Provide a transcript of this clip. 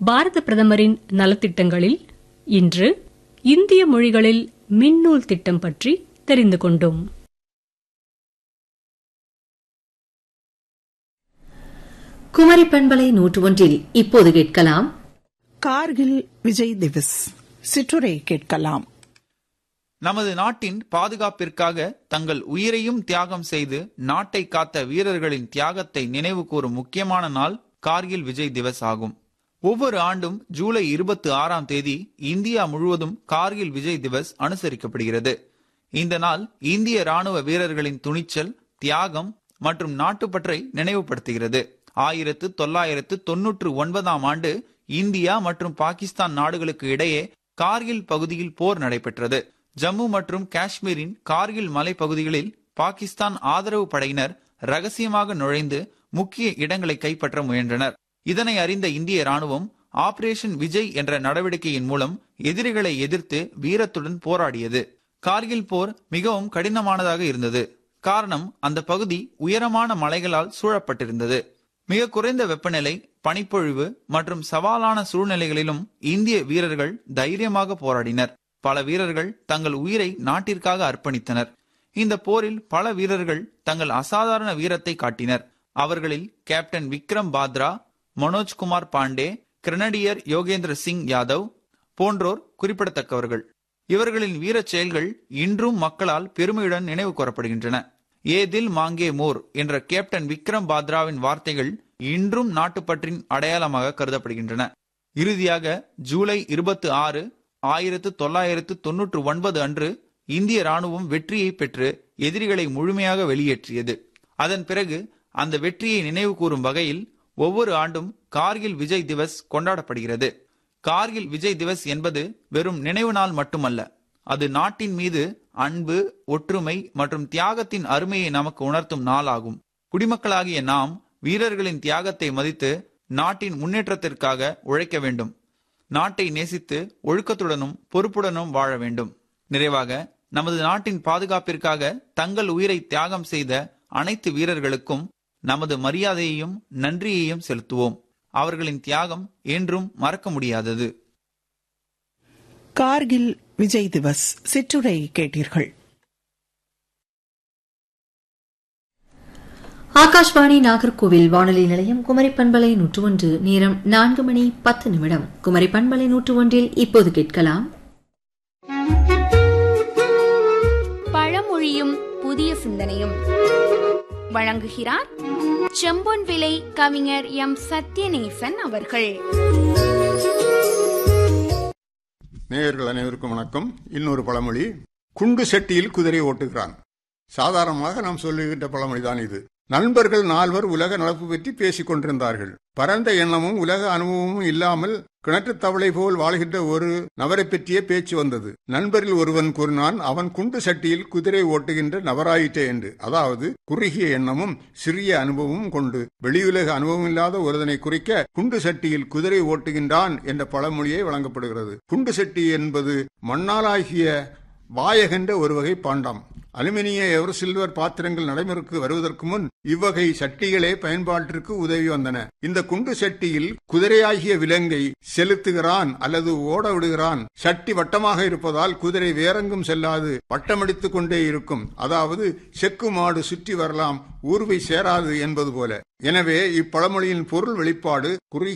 பாரத பிரதமரின் நலத்திட்டங்களில் இன்று இந்திய மொழிகளில் மின்னூல் திட்டம் பற்றி தெரிந்து கொண்டோம் குமரி பண்பலை நூற்று ஒன்றில் இப்போது கேட்கலாம் கார்கில் விஜய் திவஸ் சிற்றுரை கேட்கலாம் நமது நாட்டின் பாதுகாப்பிற்காக தங்கள் உயிரையும் தியாகம் செய்து நாட்டை காத்த வீரர்களின் தியாகத்தை நினைவு கூறும் முக்கியமான நாள் கார்கில் விஜய் திவஸ் ஆகும் ஒவ்வொரு ஆண்டும் ஜூலை இருபத்தி ஆறாம் தேதி இந்தியா முழுவதும் கார்கில் விஜய் திவஸ் அனுசரிக்கப்படுகிறது இந்த நாள் இந்திய ராணுவ வீரர்களின் துணிச்சல் தியாகம் மற்றும் நாட்டுப்பற்றை நினைவுபடுத்துகிறது ஆயிரத்து தொள்ளாயிரத்து தொன்னூற்று ஒன்பதாம் ஆண்டு இந்தியா மற்றும் பாகிஸ்தான் நாடுகளுக்கு இடையே கார்கில் பகுதியில் போர் நடைபெற்றது ஜம்மு மற்றும் காஷ்மீரின் கார்கில் மலைப்பகுதிகளில் பாகிஸ்தான் ஆதரவு படையினர் ரகசியமாக நுழைந்து முக்கிய இடங்களை கைப்பற்ற முயன்றனர் இதனை அறிந்த இந்திய ராணுவம் ஆபரேஷன் விஜய் என்ற நடவடிக்கையின் மூலம் எதிரிகளை எதிர்த்து வீரத்துடன் போராடியது கார்கில் போர் மிகவும் கடினமானதாக இருந்தது காரணம் அந்த பகுதி உயரமான மலைகளால் சூழப்பட்டிருந்தது மிக குறைந்த வெப்பநிலை பனிப்பொழிவு மற்றும் சவாலான சூழ்நிலைகளிலும் இந்திய வீரர்கள் தைரியமாக போராடினர் பல வீரர்கள் தங்கள் உயிரை நாட்டிற்காக அர்ப்பணித்தனர் இந்த போரில் பல வீரர்கள் தங்கள் அசாதாரண வீரத்தை காட்டினர் அவர்களில் கேப்டன் விக்ரம் பாத்ரா மனோஜ்குமார் பாண்டே கிரனடியர் யோகேந்திர சிங் யாதவ் போன்றோர் குறிப்பிடத்தக்கவர்கள் இவர்களின் வீரச் செயல்கள் இன்றும் மக்களால் பெருமையுடன் நினைவு கூறப்படுகின்றன ஏ தில் மாங்கே மோர் என்ற கேப்டன் விக்ரம் பாத்ராவின் வார்த்தைகள் இன்றும் நாட்டுப்பற்றின் அடையாளமாக கருதப்படுகின்றன இறுதியாக ஜூலை இருபத்தி ஆறு ஆயிரத்து தொள்ளாயிரத்து தொன்னூற்று ஒன்பது அன்று இந்திய ராணுவம் வெற்றியை பெற்று எதிரிகளை முழுமையாக வெளியேற்றியது அதன் பிறகு அந்த வெற்றியை நினைவு கூறும் வகையில் ஒவ்வொரு ஆண்டும் கார்கில் விஜய் திவஸ் கொண்டாடப்படுகிறது கார்கில் விஜய் திவஸ் என்பது வெறும் நினைவு நாள் மட்டுமல்ல அது நாட்டின் மீது அன்பு ஒற்றுமை மற்றும் தியாகத்தின் அருமையை நமக்கு உணர்த்தும் நாள் ஆகும் குடிமக்களாகிய நாம் வீரர்களின் தியாகத்தை மதித்து நாட்டின் முன்னேற்றத்திற்காக உழைக்க வேண்டும் நாட்டை நேசித்து ஒழுக்கத்துடனும் பொறுப்புடனும் வாழ வேண்டும் நிறைவாக நமது நாட்டின் பாதுகாப்பிற்காக தங்கள் உயிரை தியாகம் செய்த அனைத்து வீரர்களுக்கும் நமது மரியாதையையும் நன்றியையும் செலுத்துவோம் அவர்களின் தியாகம் என்றும் மறக்க முடியாதது கார்கில் விஜய் திவஸ் சிற்றுரை கேட்டீர்கள் ஆகாஷ்வாணி நாகர்கோவில் வானொலி நிலையம் குமரி பண்பலை நூற்று ஒன்று நேரம் நான்கு மணி பத்து நிமிடம் குமரி பண்பலை நூற்று ஒன்றில் இப்போது கேட்கலாம் பழமொழியும் புதிய சிந்தனையும் வழங்குகிறார் செம்பொன் விலை கவிஞர் எம் சத்யநேசன் அவர்கள் நேயர்கள் அனைவருக்கும் வணக்கம் இன்னொரு பழமொழி குண்டு செட்டியில் குதிரை ஓட்டுகிறான் சாதாரணமாக நாம் சொல்லுகின்ற பழமொழிதான் இது நண்பர்கள் நால்வர் உலக நலப்பு பற்றி பேசிக் கொண்டிருந்தார்கள் பரந்த எண்ணமும் உலக அனுபவமும் இல்லாமல் கிணற்றுத் தவளை போல் வாழ்கின்ற ஒரு நபரை பற்றிய பேச்சு வந்தது நண்பரில் ஒருவன் கூறினான் அவன் குண்டு சட்டியில் குதிரை ஓட்டுகின்ற நபராயிற்றே என்று அதாவது குறுகிய எண்ணமும் சிறிய அனுபவமும் கொண்டு வெளியுலக அனுபவம் இல்லாத ஒருதனை குறிக்க குண்டு சட்டியில் குதிரை ஓட்டுகின்றான் என்ற பழமொழியே வழங்கப்படுகிறது குண்டு சட்டி என்பது மண்ணாலாகிய வாயகன்ற ஒரு வகை பாண்டம் அலுமினிய எவர் சில்வர் பாத்திரங்கள் நடைமுறைக்கு வருவதற்கு முன் இவ்வகை சட்டிகளே பயன்பாட்டிற்கு உதவி வந்தன இந்த குண்டு சட்டியில் குதிரையாகிய விலங்கை செலுத்துகிறான் அல்லது ஓட விடுகிறான் சட்டி வட்டமாக இருப்பதால் குதிரை வேறெங்கும் செல்லாது வட்டமடித்துக் கொண்டே இருக்கும் அதாவது செக்கு மாடு சுற்றி வரலாம் ஊர்வை சேராது என்பது போல எனவே இப்பழமொழியின் பொருள் வெளிப்பாடு குறுகிய